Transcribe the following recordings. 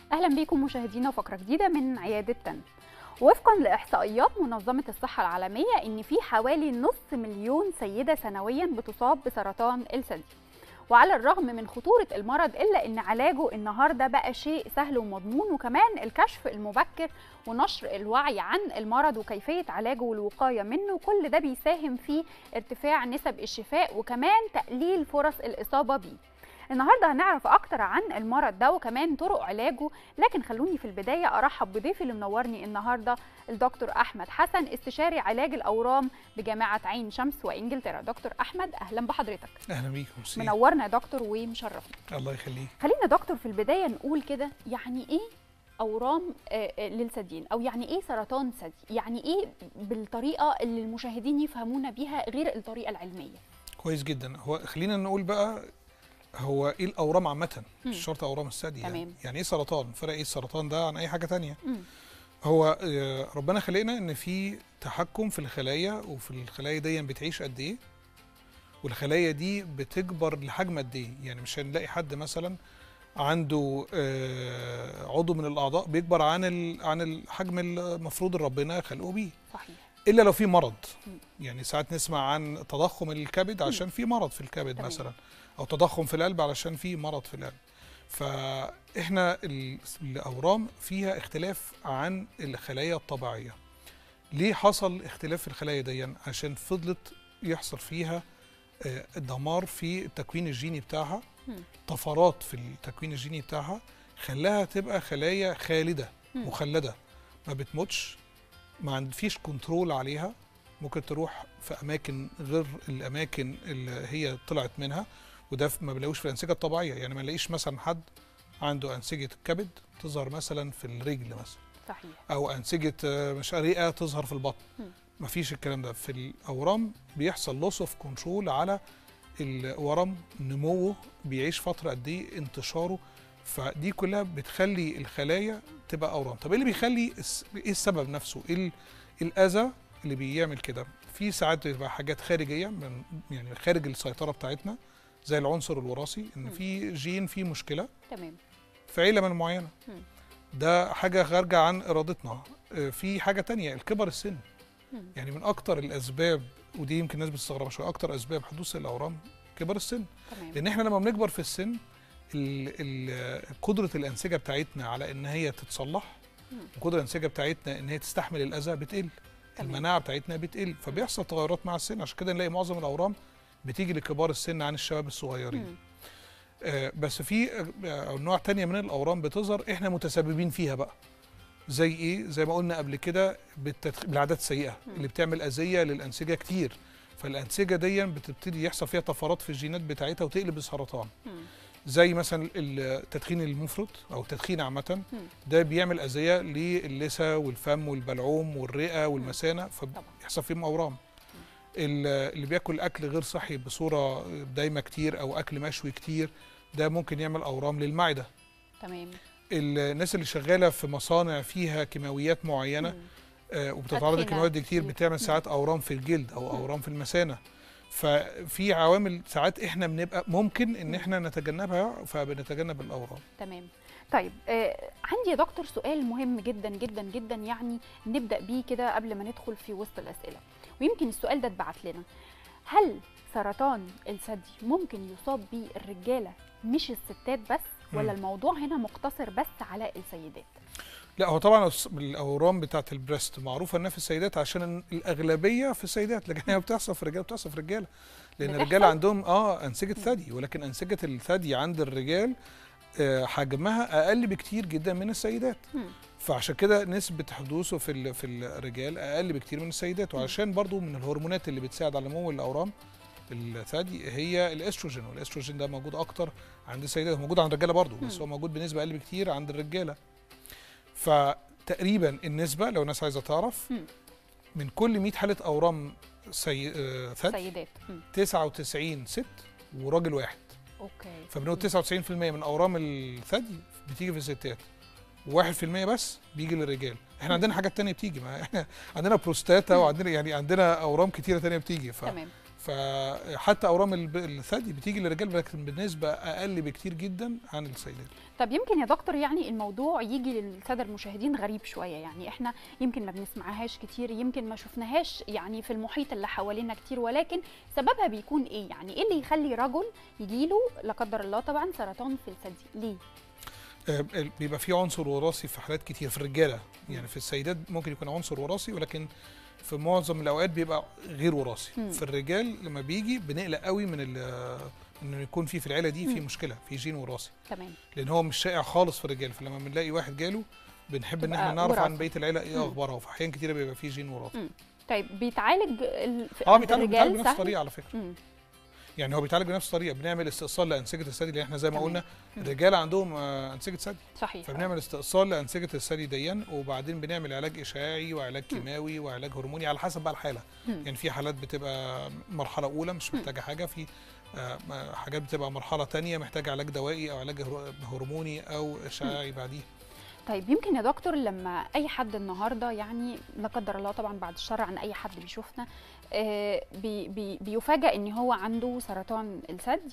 اهلا بيكم مشاهدينا وفقره جديده من عياده تن وفقا لاحصائيات منظمه الصحه العالميه ان في حوالي نص مليون سيده سنويا بتصاب بسرطان الثدي وعلى الرغم من خطوره المرض الا ان علاجه النهارده بقى شيء سهل ومضمون وكمان الكشف المبكر ونشر الوعي عن المرض وكيفيه علاجه والوقايه منه كل ده بيساهم في ارتفاع نسب الشفاء وكمان تقليل فرص الاصابه بيه النهارده هنعرف اكتر عن المرض ده وكمان طرق علاجه لكن خلوني في البدايه ارحب بضيفي اللي منورني النهارده الدكتور احمد حسن استشاري علاج الاورام بجامعه عين شمس وانجلترا دكتور احمد اهلا بحضرتك اهلا بيك ميرسي منورنا يا دكتور ومشرفنا الله يخليك خلينا دكتور في البدايه نقول كده يعني ايه اورام آه، آه، للثديين او يعني ايه سرطان ثدي يعني ايه بالطريقه اللي المشاهدين يفهمونا بيها غير الطريقه العلميه كويس جدا هو خلينا نقول بقى هو ايه الاورام عامه مم. مش شرط اورام الثدي يعني تمام. يعني ايه سرطان فرق ايه السرطان ده عن اي حاجه تانية مم. هو آه، ربنا خلقنا ان في تحكم في الخلايا وفي الخلايا دي بتعيش قد ايه والخلايا دي بتكبر لحجم قد ايه يعني مش هنلاقي حد مثلا عنده آه، عضو من الاعضاء بيكبر عن ال- عن الحجم المفروض ربنا خلقه بيه صحيح الا لو في مرض مم. يعني ساعات نسمع عن تضخم الكبد عشان في مرض في الكبد تمام. مثلا او تضخم في القلب علشان في مرض في القلب فاحنا ال- الاورام فيها اختلاف عن الخلايا الطبيعيه ليه حصل اختلاف في الخلايا دي عشان فضلت يحصل فيها آه، دمار في التكوين الجيني بتاعها مم. طفرات في التكوين الجيني بتاعها خلاها تبقى خلايا خالده مم. مخلده ما بتموتش ما عند- فيش كنترول عليها ممكن تروح في اماكن غير الاماكن اللي هي طلعت منها وده في- ما بنلاقوش في الانسجه الطبيعيه يعني ما نلاقيش مثلا حد عنده انسجه الكبد تظهر مثلا في الرجل مثلا صحيح او انسجه آه، مش رئه تظهر في البطن مم. ما فيش الكلام ده في الاورام بيحصل لوس اوف كنترول على الورم نموه بيعيش فتره قد ايه انتشاره فدي كلها بتخلي الخلايا تبقى اورام طب ايه اللي بيخلي الس- ايه السبب نفسه ايه ال- الاذى اللي بيعمل كده في ساعات بتبقى حاجات خارجيه من يعني خارج السيطره بتاعتنا زي العنصر الوراثي ان مم. في جين فيه مشكله تمام في عيله من معينه مم. ده حاجه خارجه عن ارادتنا آه، في حاجه تانية الكبر السن مم. يعني من اكتر الاسباب ودي يمكن الناس بتستغربها شويه اكتر اسباب حدوث الاورام كبر السن تمام لان احنا لما بنكبر في السن ال- ال- قدره الانسجه بتاعتنا على ان هي تتصلح مم. وقدره الانسجه بتاعتنا ان هي تستحمل الاذى بتقل تمام. المناعه بتاعتنا بتقل فبيحصل تغيرات مع السن عشان كده نلاقي معظم الاورام بتيجي لكبار السن عن الشباب الصغيرين مم. آه، بس في آه، نوع تانية من الأورام بتظهر إحنا متسببين فيها بقى زي إيه؟ زي ما قلنا قبل كده بالتدخ... بالعادات السيئة مم. اللي بتعمل أذية للأنسجة كتير فالأنسجة دي بتبتدي يحصل فيها طفرات في الجينات بتاعتها وتقلب السرطان مم. زي مثلا التدخين المفرط أو التدخين عامة مم. ده بيعمل أذية للثة والفم والبلعوم والرئة والمثانة طبعا فيحصل فيهم أورام ال- اللي بياكل اكل غير صحي بصوره دايمه كتير او اكل مشوي كتير ده ممكن يعمل اورام للمعده تمام الناس اللي شغاله في مصانع فيها كيماويات معينه مم. آه، وبتتعرض أدخنة للكيماويات دي كتير كتير. بتعمل مم. ساعات اورام في الجلد او مم. اورام في المثانه ففي عوامل ساعات احنا بنبقى ممكن ان مم. احنا نتجنبها فبنتجنب الاورام تمام طيب آه عندي يا دكتور سؤال مهم جدا جدا جدا يعني نبدا بيه كده قبل ما ندخل في وسط الاسئله ويمكن السؤال ده اتبعت لنا هل سرطان الثدي ممكن يصاب بيه الرجاله مش الستات بس ولا مم. الموضوع هنا مقتصر بس على السيدات لا هو طبعا الس- الاورام بتاعت البريست معروفه انها في السيدات عشان الاغلبيه في السيدات لكن هي بتحصل في الرجاله بتحصل في الرجاله لان بتحصل؟ الرجاله عندهم اه انسجه ثدي ولكن انسجه الثدي عند الرجال آه، حجمها اقل بكتير جدا من السيدات مم. فعشان كده نسبه حدوثه في ال- في الرجال اقل بكتير من السيدات وعشان برضو من الهرمونات اللي بتساعد على نمو الاورام الثدي هي الاستروجين والاستروجين ده موجود اكتر عند السيدات موجود عند الرجاله برضو بس مم. هو موجود بنسبه اقل بكتير عند الرجاله فتقريبا النسبه لو الناس عايزه تعرف مم. من كل 100 حاله اورام سي... آه، ثدي سيدات مم. 99 ست وراجل واحد اوكي فبنقول مم. 99% من اورام الثدي بتيجي في الستات و1% بس بيجي للرجال احنا عندنا حاجات تانية بتيجي ما احنا عندنا بروستاتا مم. وعندنا يعني عندنا اورام كتيره تانية بتيجي ف... تمام فحتى اورام الب- الثدي بتيجي للرجال لكن بنسبه اقل بكتير جدا عن السيدات طب يمكن يا دكتور يعني الموضوع يجي للساده المشاهدين غريب شويه يعني احنا يمكن ما بنسمعهاش كتير يمكن ما شفناهاش يعني في المحيط اللي حوالينا كتير ولكن سببها بيكون ايه يعني ايه اللي يخلي رجل يجيله لا قدر الله طبعا سرطان في الثدي ليه آه، ال- بيبقى في عنصر وراثي في حالات كتير في الرجاله يعني في السيدات ممكن يكون عنصر وراثي ولكن في معظم الاوقات بيبقى غير وراثي مم. في الرجال لما بيجي بنقلق قوي من ال- انه يكون في في العيله دي في مم. مشكله في جين وراثي تمام لان هو مش شائع خالص في الرجال فلما بنلاقي واحد جاله بنحب ان تبقى احنا نعرف عن وراثة. بقيه العيله ايه مم. اخبارها وفي احيان كتيره بيبقى في جين وراثي طيب بيتعالج ال... في اه عند بيتعالج الرجال بيتعالج بنفس سهل؟ الطريقه على فكره مم. يعني هو بيتعالج بنفس الطريقه بنعمل استئصال لانسجه الثدي اللي احنا زي ما تمام. قلنا مم. الرجال عندهم آه، انسجه ثدي صحيح فبنعمل استئصال لانسجه الثدي ديا وبعدين بنعمل علاج اشعاعي وعلاج مم. كيماوي وعلاج هرموني على حسب بقى الحاله مم. يعني في حالات بتبقى مرحله اولى مش مم. محتاجه حاجه في آه، ما- حاجات بتبقى مرحله تانية محتاجه علاج دوائي او علاج هر- هرموني او اشعاعي بعديه طيب يمكن يا دكتور لما اي حد النهارده يعني لا قدر الله طبعا بعد الشر عن اي حد بيشوفنا آه، بي بي بيفاجئ ان هو عنده سرطان الثدي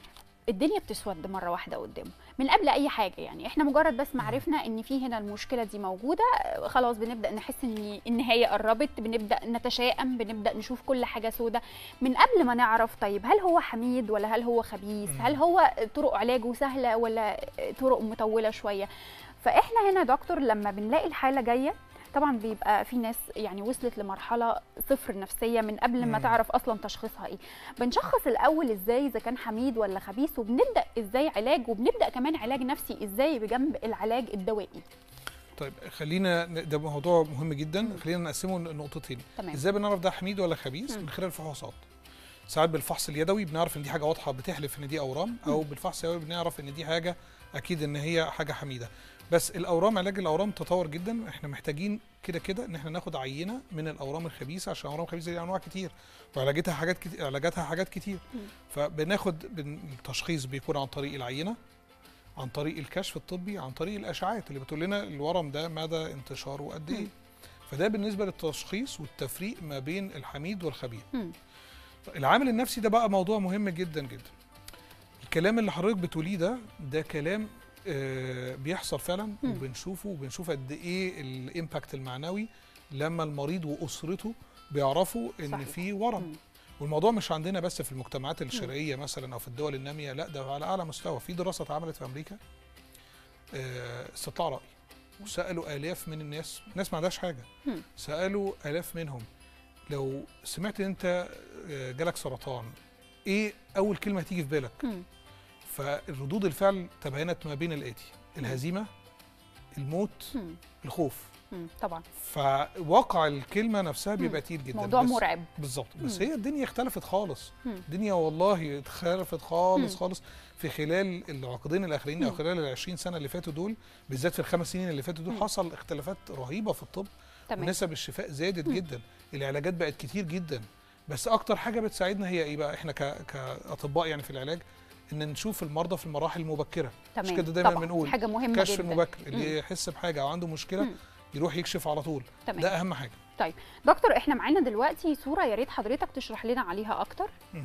الدنيا بتسود مره واحده قدامه من قبل اي حاجه يعني احنا مجرد بس ما عرفنا ان في هنا المشكله دي موجوده آه، خلاص بنبدا نحس ان النهايه قربت بنبدا نتشائم بنبدا نشوف كل حاجه سودة من قبل ما نعرف طيب هل هو حميد ولا هل هو خبيث مم. هل هو طرق علاجه سهله ولا طرق مطوله شويه فاحنا هنا يا دكتور لما بنلاقي الحاله جايه طبعا بيبقى في ناس يعني وصلت لمرحله صفر نفسيه من قبل ما مم. تعرف اصلا تشخيصها ايه بنشخص الاول ازاي اذا كان حميد ولا خبيث وبنبدا ازاي علاج وبنبدا كمان علاج نفسي ازاي بجنب العلاج الدوائي طيب خلينا ن- ده موضوع مهم جدا خلينا نقسمه لنقطتين تمام ازاي بنعرف ده حميد ولا خبيث مم. من خلال الفحوصات ساعات بالفحص اليدوي بنعرف ان دي حاجه واضحه بتحلف ان دي اورام او بالفحص اليدوي بنعرف ان دي حاجه اكيد ان هي حاجه حميده بس الاورام علاج الاورام تطور جدا احنا محتاجين كده كده ان احنا ناخد عينه من الاورام الخبيثه عشان الاورام الخبيثه دي انواع كتير وعلاجتها حاجات كتير علاجاتها حاجات كتير مم. فبناخد بن- التشخيص بيكون عن طريق العينه عن طريق الكشف الطبي عن طريق الاشعاعات اللي بتقول لنا الورم ده مدى انتشاره قد ايه مم. فده بالنسبه للتشخيص والتفريق ما بين الحميد والخبيث مم. العامل النفسي ده بقى موضوع مهم جدا جدا الكلام اللي حضرتك بتقوليه ده ده كلام آه، بيحصل فعلا مم. وبنشوفه وبنشوف قد ايه الامباكت المعنوي لما المريض واسرته بيعرفوا ان صحيح. في ورم مم. والموضوع مش عندنا بس في المجتمعات الشرقيه مثلا او في الدول الناميه لا ده على اعلى مستوى في دراسه اتعملت في امريكا آه، استطلاع راي وسالوا الاف من الناس ناس ما عندهاش حاجه مم. سالوا الاف منهم لو سمعت ان انت آه، جالك سرطان ايه اول كلمه هتيجي في بالك مم. فالردود الفعل تباينت ما بين الاتي الهزيمه الموت مم. الخوف مم. طبعا فواقع الكلمه نفسها بيبقى مم. تقيل جدا موضوع بس- مرعب بالظبط بس مم. هي الدنيا اختلفت خالص مم. الدنيا والله اختلفت خالص مم. خالص في خلال العقدين الاخرين او مم. خلال ال 20 سنه اللي فاتوا دول بالذات في الخمس سنين اللي فاتوا دول مم. حصل اختلافات رهيبه في الطب تمام ونسب الشفاء زادت مم. جدا العلاجات بقت كتير جدا بس اكتر حاجه بتساعدنا هي ايه بقى احنا ك... كاطباء يعني في العلاج ان نشوف المرضى في المراحل المبكره تمام كده دايما طبعا بنقول حاجه مهمه كشف جدا المبكر مم. اللي يحس بحاجه او عنده مشكله مم. يروح يكشف على طول تمام ده اهم حاجه دكتور احنا معانا دلوقتي صوره يا ريت حضرتك تشرح لنا عليها اكتر مهم.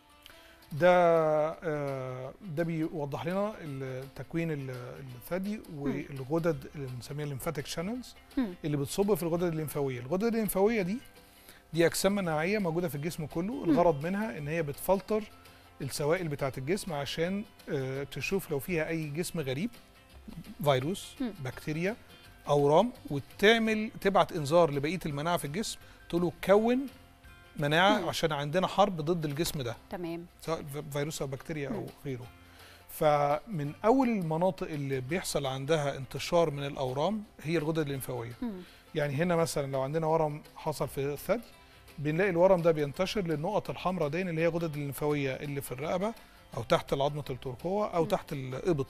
ده آه، ده بيوضح لنا التكوين ال- الثدي والغدد اللي بنسميها الليمفاتيك شانلز مم. اللي بتصب في الغدد الليمفاويه الغدد الليمفاويه دي دي اجسام مناعيه موجوده في الجسم كله الغرض منها ان هي بتفلتر السوائل بتاعه الجسم عشان آه، تشوف لو فيها اي جسم غريب فيروس مم. بكتيريا اورام وتعمل تبعت انذار لبقيه المناعه في الجسم تقول له كون مناعه مم. عشان عندنا حرب ضد الجسم ده تمام سواء ف- فيروس او بكتيريا او مم. غيره فمن اول المناطق اللي بيحصل عندها انتشار من الاورام هي الغدد الليمفاويه مم. يعني هنا مثلا لو عندنا ورم حصل في الثدي بنلاقي الورم ده بينتشر للنقط الحمراء دي اللي هي غدد الليمفاويه اللي في الرقبه او تحت العظمه الترقوه او مم. تحت الابط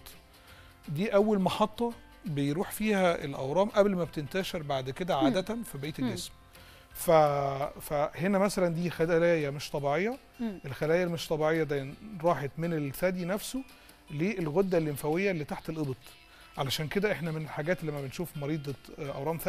دي اول محطه بيروح فيها الاورام قبل ما بتنتشر بعد كده مم. عاده في بقيه مم. الجسم ف... فهنا مثلا دي خلايا مش طبيعيه مم. الخلايا المش طبيعيه دي راحت من الثدي نفسه للغده الليمفاويه اللي تحت الابط علشان كده احنا من الحاجات اللي لما بنشوف مريض اورام ثدي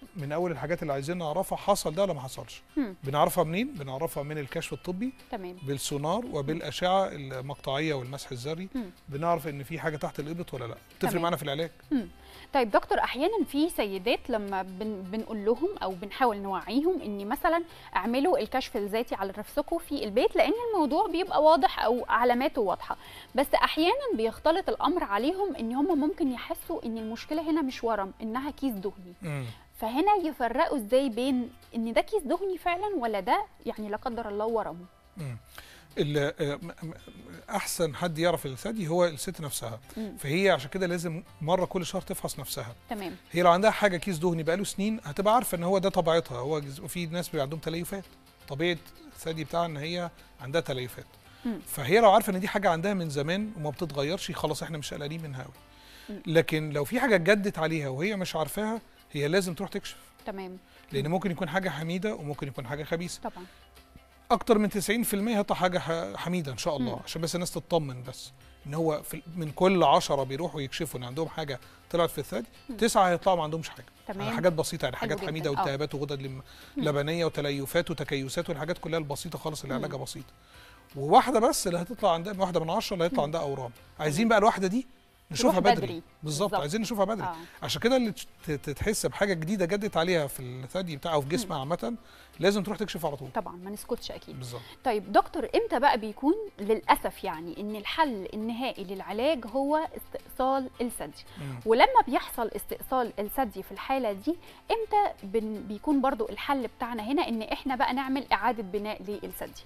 من اول الحاجات اللي عايزين نعرفها حصل ده ولا ما حصلش مم. بنعرفها منين بنعرفها من الكشف الطبي تمام بالسونار وبالاشعه المقطعيه والمسح الذري مم. بنعرف ان في حاجه تحت الابط ولا لا تفرق تمام. معانا في العلاج طيب دكتور احيانا في سيدات لما بن بنقول لهم او بنحاول نوعيهم ان مثلا اعملوا الكشف الذاتي على نفسكم في البيت لان الموضوع بيبقى واضح او علاماته واضحه بس احيانا بيختلط الامر عليهم ان هم ممكن يحسوا ان المشكله هنا مش ورم انها كيس دهني مم. فهنا يفرقوا ازاي بين ان ده كيس دهني فعلا ولا ده يعني لا قدر الله ورم مم. ال- آه، م- م- احسن حد يعرف الثدي هو الست نفسها مم. فهي عشان كده لازم مره كل شهر تفحص نفسها تمام هي لو عندها حاجه كيس دهني بقاله سنين هتبقى عارفه ان هو ده طبيعتها هو جز- في ناس بيبقى عندهم تليفات طبيعه الثدي بتاعها ان هي عندها تليفات مم. فهي لو عارفه ان دي حاجه عندها من زمان وما بتتغيرش خلاص احنا مش قلقانين منها قوي مم. لكن لو في حاجه اتجدت عليها وهي مش عارفاها هي لازم تروح تكشف تمام لان ممكن يكون حاجه حميده وممكن يكون حاجه خبيثه طبعا اكتر من 90% هيطلع حاجه ح- حميده ان شاء الله مم. عشان بس الناس تطمن بس ان هو في من كل 10 بيروحوا يكشفوا ان عندهم حاجه طلعت في الثدي مم. تسعه هيطلعوا ما عندهمش حاجه تمام حاجات بسيطه يعني حلو حاجات جداً. حميده آه. والتهابات وغدد لم- مم. لبنيه وتليفات وتكيسات والحاجات كلها البسيطه خالص اللي مم. علاجها بسيط وواحده بس اللي هتطلع عندها واحده من 10 اللي هيطلع مم. عندها اورام عايزين بقى الواحده دي نشوفها تروح بدري, بدري. بالظبط بالظبط. عايزين نشوفها بدري اه عشان كده اللي ت- ت- تحس بحاجه جديده جدت عليها في الثدي بتاعها وفي جسمها عامه لازم تروح تكشف على طول طبعا ما نسكتش اكيد بالظبط طيب دكتور امتى بقى بيكون للاسف يعني ان الحل النهائي للعلاج هو استئصال الثدي مم. ولما بيحصل استئصال الثدي في الحاله دي امتى بن بيكون برضو الحل بتاعنا هنا ان احنا بقى نعمل اعاده بناء للثدي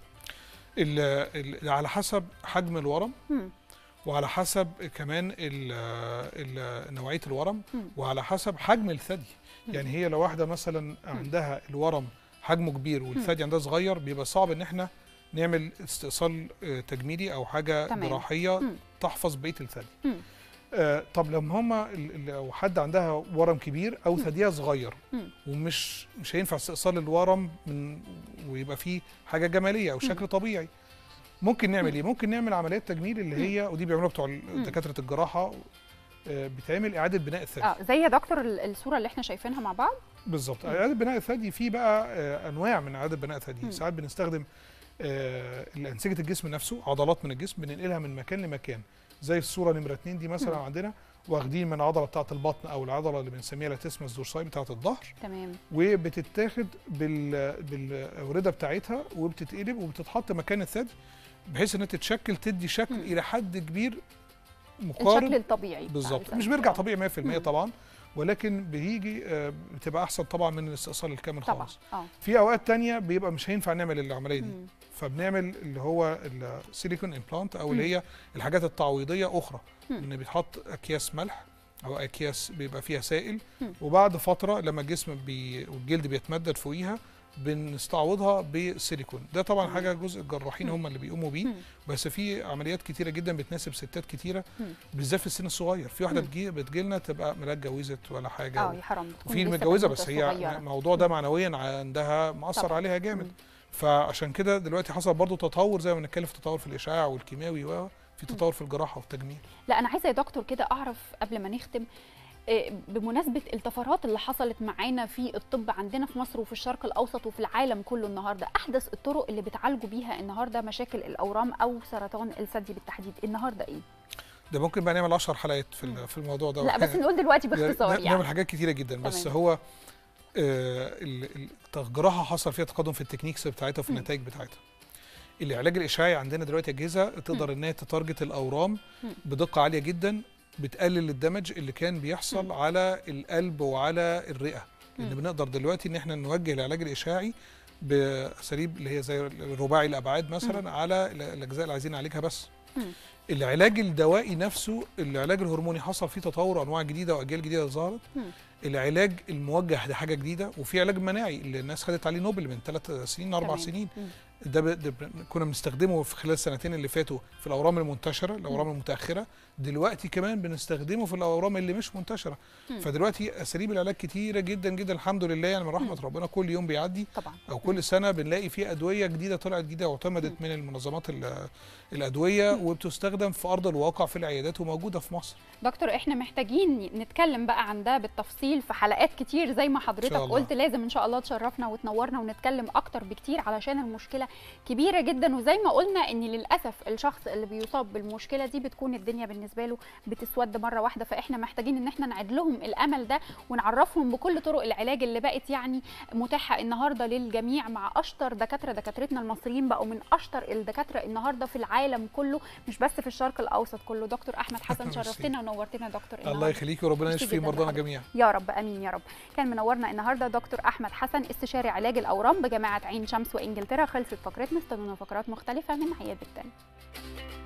ال- ال- على حسب حجم الورم مم. وعلى حسب كمان ال ال نوعيه الورم مم. وعلى حسب حجم الثدي مم. يعني هي لو واحده مثلا عندها الورم حجمه كبير والثدي عندها صغير بيبقى صعب ان احنا نعمل استئصال آه، تجميلي او حاجه تمام. جراحيه مم. تحفظ بقيه الثدي مم. آه طب لما هما ال- ال- لو حد عندها ورم كبير او ثديها صغير مم. ومش مش هينفع استئصال الورم من ويبقى فيه حاجه جماليه او شكل طبيعي ممكن نعمل ايه ممكن نعمل عمليات تجميل اللي هي ودي بيعملوها بتوع ال- دكاتره الجراحه آه، بتعمل اعاده بناء الثدي اه زي يا دكتور ال- الصوره اللي احنا شايفينها مع بعض بالظبط اعاده بناء الثدي في بقى آه، انواع من اعاده بناء الثدي مم. ساعات بنستخدم آه، الانسجه الجسم نفسه عضلات من الجسم بننقلها من مكان لمكان زي الصوره نمره 2 دي مثلا مم. عندنا واخدين من العضله بتاعه البطن او العضله اللي بنسميها لاتسمس دورساي بتاعه الظهر تمام وبتتاخد بال بالاورده بتاعتها وبتتقلب وبتتحط مكان الثدي بحيث انها تتشكل تدي شكل مم. الى حد كبير الشكل مقارب الطبيعي بتاع بالظبط الثدي. مش بيرجع آه. طبيعي 100% مم. طبعا ولكن بيجي آه، بتبقى احسن طبعا من الاستئصال الكامل طبعا خالص اه في اوقات تانية بيبقى مش هينفع نعمل العمليه دي مم. فبنعمل اللي هو السيليكون امبلانت او مم. اللي هي الحاجات التعويضيه اخرى مم. ان بيتحط اكياس ملح او اكياس بيبقى فيها سائل مم. وبعد فتره لما الجسم بي والجلد بيتمدد فوقيها بنستعوضها بالسيليكون ده طبعا مم. حاجه جزء الجراحين مم. هم اللي بيقوموا بيه مم. بس في عمليات كتيره جدا بتناسب ستات كتيره مم. بالذات في السن الصغير في واحده مم. بتجي بتجيلنا تبقى لا اتجوزت ولا حاجه اه يا حرام بتكون وفي لسه متجوزه بنوتة بس هي صغيرة. الموضوع ده معنويا عندها مأثر طبعاً. عليها جامد مم. فعشان كده دلوقتي حصل برضو تطور زي ما بنتكلم في تطور في الاشعاع والكيماوي وفي تطور في الجراحه والتجميل لا انا عايزه يا دكتور كده اعرف قبل ما نختم آه، بمناسبه الطفرات اللي حصلت معانا في الطب عندنا في مصر وفي الشرق الاوسط وفي العالم كله النهارده احدث الطرق اللي بتعالجوا بيها النهارده مشاكل الاورام او سرطان الثدي بالتحديد النهارده ايه ده ممكن بقى نعمل 10 حلقات في مم. ال- في الموضوع ده لا بس نقول دلوقتي يعني باختصار نعمل يعني حاجات كتيره جدا بس تمام. هو آه، ال- ال- الجراحه حصل فيها تقدم في التكنيكس بتاعتها وفي مم. النتائج بتاعتها العلاج الاشعاعي عندنا دلوقتي اجهزه تقدر ان هي تتارجت الاورام مم. بدقه عاليه جدا بتقلل الدمج اللي كان بيحصل مم. على القلب وعلى الرئه لان مم. بنقدر دلوقتي ان احنا نوجه العلاج الاشعاعي باساليب اللي هي زي الرباعي الابعاد مثلا على ال- الاجزاء اللي عايزين نعالجها بس مم. العلاج الدوائي نفسه العلاج الهرموني حصل فيه تطور انواع جديده واجيال جديده ظهرت مم. العلاج الموجه ده حاجه جديده وفي علاج مناعي اللي الناس خدت عليه نوبل من ثلاث سنين اربع تمام. سنين مم. ده, ب... ده ب... كنا بنستخدمه في خلال السنتين اللي فاتوا في الاورام المنتشره الاورام المتاخره دلوقتي كمان بنستخدمه في الاورام اللي مش منتشره مم. فدلوقتي اساليب العلاج كتيره جدا جدا الحمد لله يعني من رحمه مم. ربنا كل يوم بيعدي طبعا او كل سنه بنلاقي في ادويه جديده طلعت جديده واعتمدت من المنظمات ال- الادويه وبتستخدم في ارض الواقع في العيادات وموجوده في مصر دكتور احنا محتاجين نتكلم بقى عن ده بالتفصيل في حلقات كتير زي ما حضرتك الله. قلت لازم ان شاء الله تشرفنا وتنورنا ونتكلم اكتر بكتير علشان المشكله كبيره جدا وزي ما قلنا ان للاسف الشخص اللي بيصاب بالمشكله دي بتكون الدنيا بالنسبه له بتسود مره واحده فاحنا محتاجين ان احنا نعيد لهم الامل ده ونعرفهم بكل طرق العلاج اللي بقت يعني متاحه النهارده للجميع مع اشطر دكاتره دكاترتنا المصريين بقوا من اشطر الدكاتره النهارده في العالم كله مش بس في الشرق الاوسط كله دكتور احمد حسن ميرسي. شرفتنا ونورتنا يا دكتور الله النهاردة. يخليكي وربنا ميرسي يشفي جداً مرضانا لحضرتك. جميعا يا رب امين يا رب كان منورنا النهارده دكتور احمد حسن استشاري علاج الاورام بجامعه عين شمس وانجلترا خلصت فقرتنا استنونا فقرات مختلفه من عياده تاني